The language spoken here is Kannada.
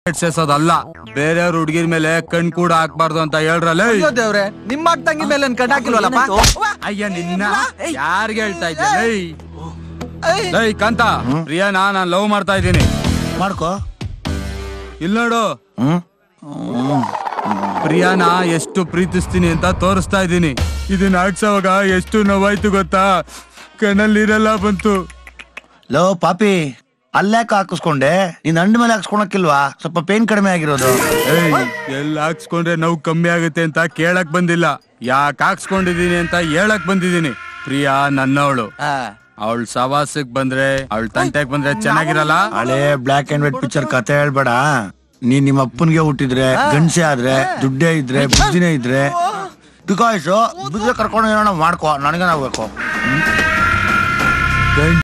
ಸೇರ್ಸೋದಲ್ಲ ಬೇರೆಯವ್ರ ಹುಡುಗಿರ್ ಮೇಲೆ ಕಣ್ ಕೂಡ ಹಾಕ್ಬಾರ್ದು ಅಂತ ಹೇಳ್ರಲ್ಲ ಅಯ್ಯೋ ದೇವ್ರೆ ನಿಮ್ಮ ಅಕ್ಕ ತಂಗಿ ಮೇಲೆ ನನ್ ಕಣ್ ಹಾಕಿಲ್ವಲ್ಲಪ್ಪ ಅಯ್ಯ ನಿನ್ನ ಯಾರ್ಗೆ ಹೇಳ್ತಾ ಇದ್ದೆ ಲೈ ಕಾಂತ ಪ್ರಿಯಾನ ನಾನ್ ಲವ್ ಮಾಡ್ತಾ ಇದ್ದೀನಿ ಮಾಡ್ಕೋ ಇಲ್ಲಿ ನೋಡು ಹ್ಮ್ ಪ್ರಿಯಾನ ಎಷ್ಟು ಪ್ರೀತಿಸ್ತೀನಿ ಅಂತ ತೋರಿಸ್ತಾ ಇದ್ದೀನಿ ಇದನ್ನ ಹಾಕ್ಸೋವಾಗ ಎಷ್ಟು ನೋವಾಯ್ತು ಗೊತ್ತಾ ಕಣ್ಣಲ್ಲಿರಲ್ಲ ಬಂತು ಲೋ ಪಾಪಿ ಅಲ್ಲಾಕ ಹಾಕಿಸ್ಕೊಂಡೆ ನೀನ್ ಅಂಡ್ ಮೇಲೆ ಹಾಕ್ಸ್ಕೊಳಕ್ಕಿಲ್ವಾ ಸ್ವಲ್ಪ ಪೇನ್ ಕಡಿಮೆ ಆಗಿರೋದು ಏಯ್ ಎಲ್ಲ ಹಾಕ್ಸ್ಕೊಂಡ್ರೆ ನೋವು ಕಮ್ಮಿ ಆಗುತ್ತೆ ಅಂತ ಕೇಳಕ್ ಬಂದಿಲ್ಲ ಯಾಕೆ ಹಾಕ್ಸ್ಕೊಂಡಿದೀನಿ ಅಂತ ಹೇಳಕ್ ಬಂದಿದೀನಿ ಪ್ರಿಯಾ ನನ್ನವಳು ಅವಳ ಸವಾಸಕ್ ಬಂದ್ರೆ ಅವಳ ತಂಟೆಗ್ ಬಂದ್ರೆ ಚೆನ್ನಾಗಿರಲ್ಲ ಹಳೆ ಬ್ಲಾಕ್ ಅಂಡ್ ವೈಟ್ ಪಿಕ್ಚರ್ ಕತೆ ಹೇಳ್ಬೇಡ ನೀನ್ ನಿಮ್ಮ ಅಪ್ಪನ್ಗೆ ಹುಟ್ಟಿದ್ರೆ ಗಂಡ್ಸೆ ಆದ್ರೆ ದುಡ್ಡೇ ಇದ್ರೆ ಬುದ್ಧಿನೇ ಇದ್ರೆ ಬಿಕಾಯ್ಸು ಬುದ್ಧಿ ಕರ್ಕೊಂಡು ಏನೋ ಮಾಡ್ಕೋ ನನಗೇನಾಗ್ಬೇಕು